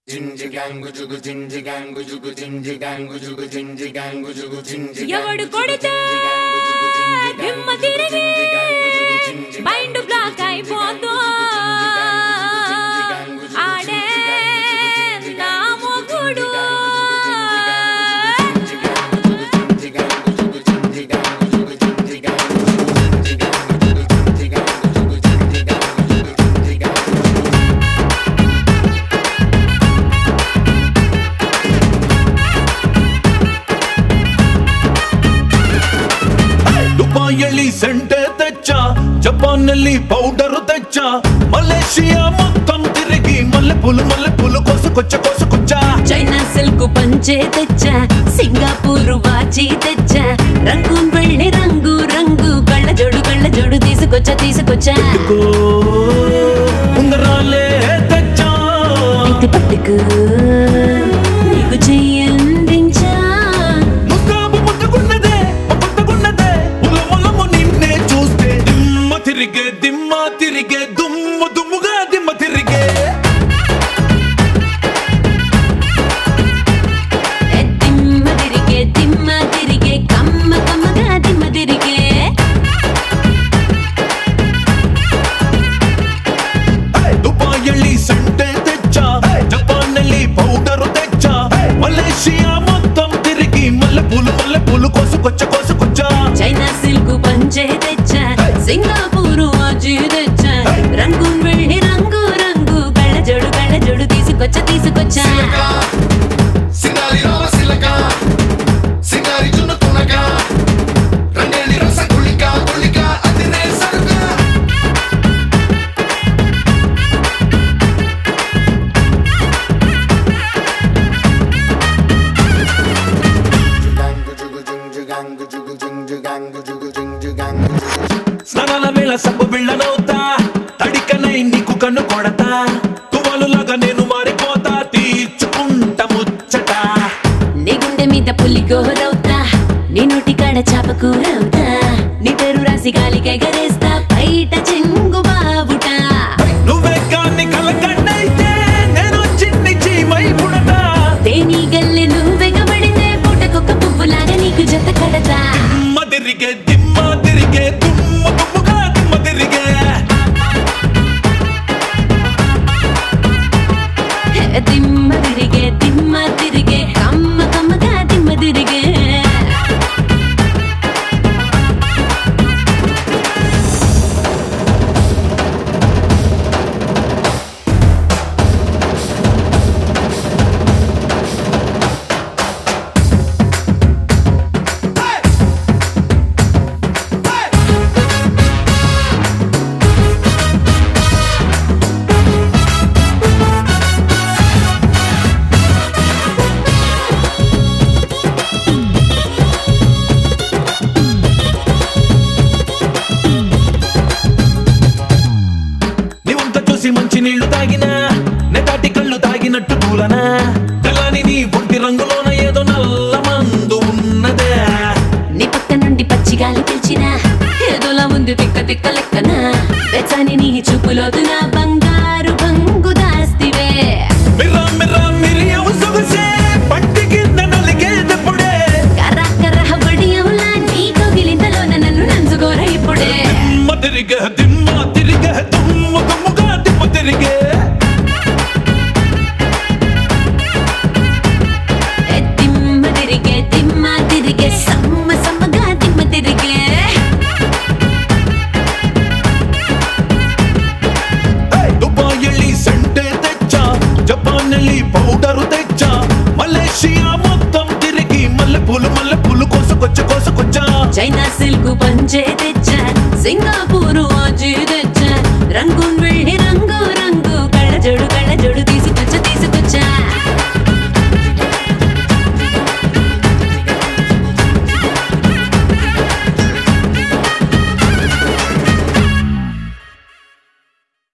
ఎవడు కొడితే దిమ్మ తిరిగి మైండ్ బ్లాక్ అయిపోతూ ఆడే నా మొగుడు ದುಬಾಯಲ್ಲಿ ಸೆಂಟೆ ತೆಚ್ಚ ಜಪಾನ್ನಲ್ಲಿ ಪೌಡರ್ ತೆಚ್ಚ ಮಲೇಷಿಯಾ మొత్తం తిరిగి మల్లె పూలు మల్లె పూలు కోసుకొచ్చ కోసుకొచ్చ చైనా సిల్క్ పంచే తెచ్చా సింగపూర్ వాచి తెచ్చా రంగూన్ వెళ్ళి రంగు రంగు కళ్ళ జోడు కళ్ళ జోడు తీసుకొచ్చా తీసుకొచ్చా కో ఉంగరాలే తెచ్చ ఇది పట్టుకు నీకు చెయ్యందించా ముస్తాబు ముట్టుకున్నదే ముట్టుకున్నదే ఉలములము నిన్నే చూస్తే దిమ్మ తిరిగే దిమ్మ తిరిగే దుమ్ము దుమ్ముగా దిమ్మ తిరిగే ఏ దిమ్మ తిరిగే దిమ్మ తిరిగే కమ్మ కమ్మగా దిమ్మ తిరిగే ದುಬಾಯಲ್ಲಿ ಸೆಂಟೆ ತೆಚ್ಚ ಜಪಾನ್ನಲ್ಲಿ ಪೌಡರ್ ತೆಚ್ಚ ಮಲೇಷಿಯಾ మొత్తం తిరిగి మల్లె పూలు మల్లె పూలు కోసుకొచ్చ కోసుకొచ్చ చైనా సిల్క్ పంచే తెచ్చా సింగపూర్ వాచి తెచ్చా రంగూన్ వెళ్ళి రంగు రంగు కళ్ళ జోడు కళ్ళ జోడు తీసుకొచ్చా తీసుకొచ్చా సింగారి రామ సిలక సింగారి జున్ను తునక రంగేలి రస గుళిక గుళిక అదిరే సరుక స్నానాల వేళ సబ్బు బిళ్ళనవుతా తడికనై నీకు కన్ను కొడతా తువాలులాగా నేను మారిపోతా తీర్చుకుంట ముచ్చట నీ గుండె మీద పులి గోరవుతా నీ నోటి కాడ చాప కూరవుతా నీ పేరు రాసి గాలికి ఎగరేస్తా బయట చెంగు బావుట నువ్వే కాన్ని కలకన్నైతే నేను చిన్ని చీమై పుడతా తేనీ గల్లె నువ్వెగబడితే పూటకొక్క పువ్వులాగా నీకు జత కడతా దిమ్మ తిరిగే దిమ్మ తిరిగే దుమ్మ దుమ్ముగా దిమ్మ తిరిగే హే, దిమ్మ తిరిగే దిమ్మ తిరిగే కమ్మ కమ్మగా దిమ్మ తిరిగే నీవంత చూసి మంచి నీళ్లు తాగినా నెటాటి కళ్ళు తాగినట్టు తూలనా తెల్లని నీ ఒంటి రంగులోన ఏదో నల్ల మందు ఉన్నదే నీ పక్క నుండి పచ్చి గాలి పిలిచినా ఏదోలా ఉంది తిక్క తిక్క లెక్కన వెచ్చని నీ చూపులోతున బంగారు బంగు దాస్తివే మిర్రా మిర్రా మిరియం సొగసే పట్టి కింద నలిగేటప్పుడే కర్ర కర్ర బడియంలా నీ కవిలింతలోన నన్ను నంచుకోర ఇప్పుడే దిమ్మ తిరిగే దిమ్మ తిరిగే దుమ్మ దుమ్ముగా దిమ్మ తిరిగే ఏ దిమ్మ తిరిగే దిమ్మ తిరిగే సమ్మ సమ్మగా దిమ్మ తిరిగే ದುಬಾಯಲ್ಲಿ ಸೆಂಟೆ ತೆಚ್ಚ ಜಪಾನ್ನಲ್ಲಿ ಪೌಡರ್ ತೆಚ್ಚ ಮಲೇಷಿಯಾ మొత్తం తిరిగి మల్లె పూలు మల్లె పూలు కోసుకొచ్చ కోసుకొచ్చ చైనా సిల్క్ పంచే తెచ్చా సింగపూర్ వాచి తెచ్చా రంగూన్ వెళ్ళి రంగు రంగు కళ్ళ జోడు కళ్ళ జోడు